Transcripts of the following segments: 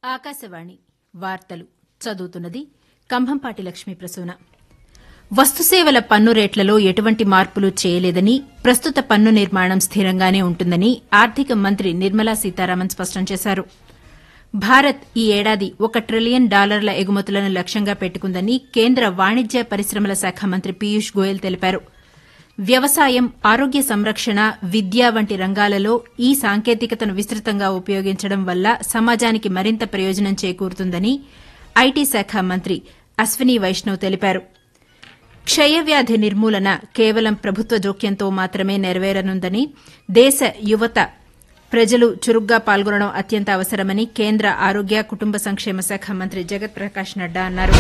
ఆకాశవాణి వార్తలు చదువుతున్నది కంభంపాటి లక్ష్మీ ప్రసూన వస్తుసేవల పన్ను రేట్లలో ఎటువంటి మార్పులు చేయలేదని ప్రస్తుత పన్ను నిర్మాణం స్థిరంగానే ఉంటుందని ఆర్థిక మంత్రి నిర్మలా సీతారామన్ స్పష్టం చేశారు భారత్ ఈ ఏడాది ఒక ట్రిలియన్ డాలర్ల ఎగుమతులను లక్ష్యంగా పెట్టుకుందని కేంద్ర వాణిజ్య పరిశ్రమల శాఖ మంత్రి పీయూష్ గోయల్ తెలిపారు వ్యవసాయం ఆరోగ్య సంరక్షణ విద్య వంటి రంగాలలో ఈ సాంకేతికతను విస్తృతంగా ఉపయోగించడం వల్ల సమాజానికి మరింత ప్రయోజనం చేకూరుతుందని ఐటీ శాఖ మంత్రి అశ్విని వైష్ణవ్ తెలిపారు క్షయవ్యాధి నిర్మూలన కేవలం ప్రభుత్వ జోక్యంతో మాత్రమే నెరవేరనుందని దేశ యువత ప్రజలు చురుగ్గా పాల్గొనడం అత్యంత అవసరమని కేంద్ర ఆరోగ్య కుటుంబ సంక్షేమ శాఖ మంత్రి జగత్ ప్రకాష్ నడ్డా అన్నారు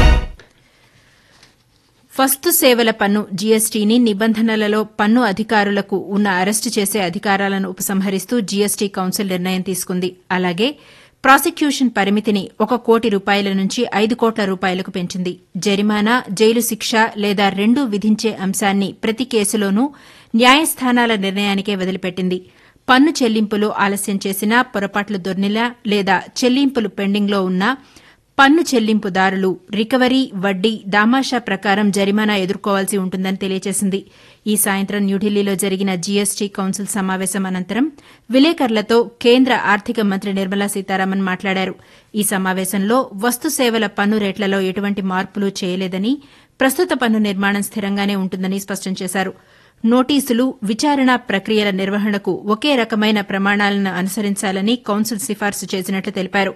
వస్తు సేవల పన్ను జీఎస్టీని నిబంధనలలో పన్ను అధికారులకు ఉన్న అరెస్టు చేసే అధికారాలను ఉపసంహరిస్తూ జీఎస్టీ కౌన్సిల్ నిర్ణయం తీసుకుంది అలాగే ప్రాసిక్యూషన్ పరిమితిని ఒక కోటి రూపాయల నుంచి ఐదు కోట్ల రూపాయలకు పెంచింది జరిమానా జైలు శిక్ష లేదా రెండూ విధించే అంశాన్ని ప్రతి కేసులోనూ న్యాయస్థానాల నిర్ణయానికే వదిలిపెట్టింది పన్ను చెల్లింపులు ఆలస్యం చేసినా పొరపాట్లు దొర్నిలా లేదా చెల్లింపులు పెండింగ్లో ఉన్నా పన్ను చెల్లింపుదారులు రికవరీ వడ్డీ దామాషా ప్రకారం జరిమానా ఎదుర్కోవాల్సి ఉంటుందని తెలియజేసింది ఈ సాయంత్రం న్యూఢిల్లీలో జరిగిన జీఎస్టీ కౌన్సిల్ సమావేశం అనంతరం విలేకరులతో కేంద్ర ఆర్థిక మంత్రి నిర్మలా సీతారామన్ మాట్లాడారు ఈ సమావేశంలో వస్తు సేవల పన్ను రేట్లలో ఎటువంటి మార్పులు చేయలేదని ప్రస్తుత పన్ను నిర్మాణం స్థిరంగానే ఉంటుందని స్పష్టం చేశారు నోటీసులు విచారణ ప్రక్రియల నిర్వహణకు ఒకే రకమైన ప్రమాణాలను అనుసరించాలని కౌన్సిల్ సిఫార్సు చేసినట్లు తెలిపారు